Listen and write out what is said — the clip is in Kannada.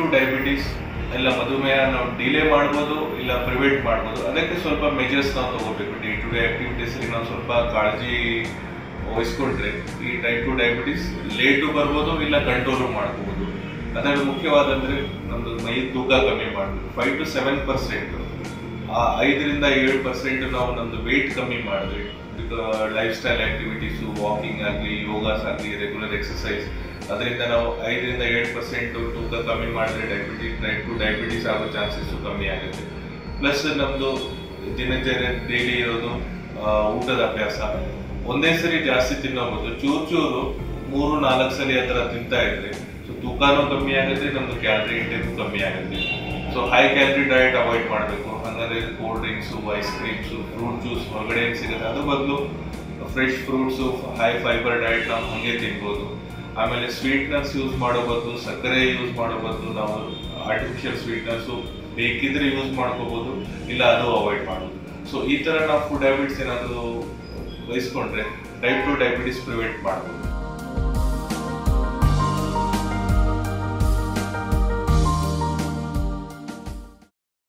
ಟು ಡಯಾಬಿಟಿಸ್ ಇಲ್ಲ ಮಧುಮೇಹ ನಾವು ಡಿಲೇ ಮಾಡ್ಬೋದು ಇಲ್ಲ ಪ್ರಿವೆಂಟ್ ಮಾಡ್ಬೋದು ಅದಕ್ಕೆ ಸ್ವಲ್ಪ ಮೆಜರ್ಸ್ ನಾವು ತಗೋಬೇಕು ಡೇ ಟು ಡೇ ಆಕ್ಟಿವಿಟೀಸ್ಗೆ ನಾವು ಸ್ವಲ್ಪ ಕಾಳಜಿ ವಹಿಸ್ಕೊಂಡ್ರೆ ಈ ಟೈಪ್ ಟು ಡಯಾಬಿಟಿಸ್ ಲೇಟು ಬರ್ಬೋದು ಇಲ್ಲ ಕಂಟ್ರೋಲು ಮಾಡ್ಕೋಬೋದು ಅದರಲ್ಲಿ ಮುಖ್ಯವಾದಂದ್ರೆ ನಮ್ದು ಮೈ ತೂಕ ಕಮ್ಮಿ ಮಾಡಬೇಕು ಫೈವ್ ಟು ಸೆವೆನ್ ಪರ್ಸೆಂಟ್ ಆ ಐದರಿಂದ ಏಳು ಪರ್ಸೆಂಟ್ ನಾವು ನಮ್ದು ವೆಯ್ಟ್ ಕಮ್ಮಿ ಮಾಡಿದ್ವಿ ಲೈಫ್ ಸ್ಟೈಲ್ ಆಕ್ಟಿವಿಟೀಸು ವಾಕಿಂಗ್ ಆಗಲಿ ಯೋಗಾಸ್ ಆಗಲಿ ರೆಗ್ಯುಲರ್ ಎಕ್ಸಸೈಸ್ ಅದರಿಂದ ನಾವು ಐದರಿಂದ ಏಳು ಪರ್ಸೆಂಟ್ ತೂಕ ಕಮ್ಮಿ ಮಾಡಿದ್ರೆ ಡಯಾಬಿಟಿಸ್ ಟೈಪ್ ಟು ಡಯಾಬಿಟಿಸ್ ಆಗೋ ಚಾನ್ಸಸ್ಸು ಕಮ್ಮಿ ಆಗುತ್ತೆ ಪ್ಲಸ್ ನಮ್ಮದು ದಿನಚರ್ಯ ಡೈಲಿ ಇರೋದು ಆ, ಊಟದ ಅಭ್ಯಾಸ ಒಂದೇ ಸರಿ ಜಾಸ್ತಿ ತಿನ್ನೋಬೋದು ಚೂರು ಚೂರು ಮೂರು ನಾಲ್ಕು ಸರಿ ಆ ಥರ ತಿಂತಾ ಇದ್ರೆ ಸೊ ತೂಕನೂ ಕಮ್ಮಿ ಆಗುತ್ತೆ ನಮ್ದು ಕ್ಯಾಲರಿ ಇಂಟೇಕ್ ಕಮ್ಮಿ ಆಗುತ್ತೆ so high calorie diet avoid ಮಾಡಬೇಕು ಹಂಗಂದ್ರೆ cold drinks ice creams fruit juice ಹೊರಗಡೆ ಏನ್ ಸಿಗುತ್ತೆ ಅದ್ರ ಬದಲು fresh fruits high fibre diet ನಾವು ಹಂಗೆ ತಿನ್ಬೋದು ಆಮೇಲೆ ಸ್ವೀಟ್ನರ್ಸ್ ಯೂಸ್ ಮಾಡೋ ಬದಲು ಸಕ್ಕರೆ ಯೂಸ್ ಮಾಡೋ ಬದಲು ನಾವು ಆರ್ಟಿಫಿಷಿಯಲ್ ಸ್ವೀಟ್ನರ್ಸು ಬೇಕಿದ್ರೆ ಯೂಸ್ ಮಾಡ್ಕೋಬೋದು ಇಲ್ಲ ಅದು ಅವಾಯ್ಡ್ ಮಾಡೋದು ಸೊ ಈ ಥರ ನಾವು ಫುಡ್ ಹ್ಯಾಬಿಟ್ಸ್ ಏನಾದರೂ ವಹಿಸ್ಕೊಂಡ್ರೆ ಟೈಪ್ ಟು ಡಯಾಬಿಟಿಸ್ ಪ್ರಿವೆಂಟ್ ಮಾಡ್ಬೋದು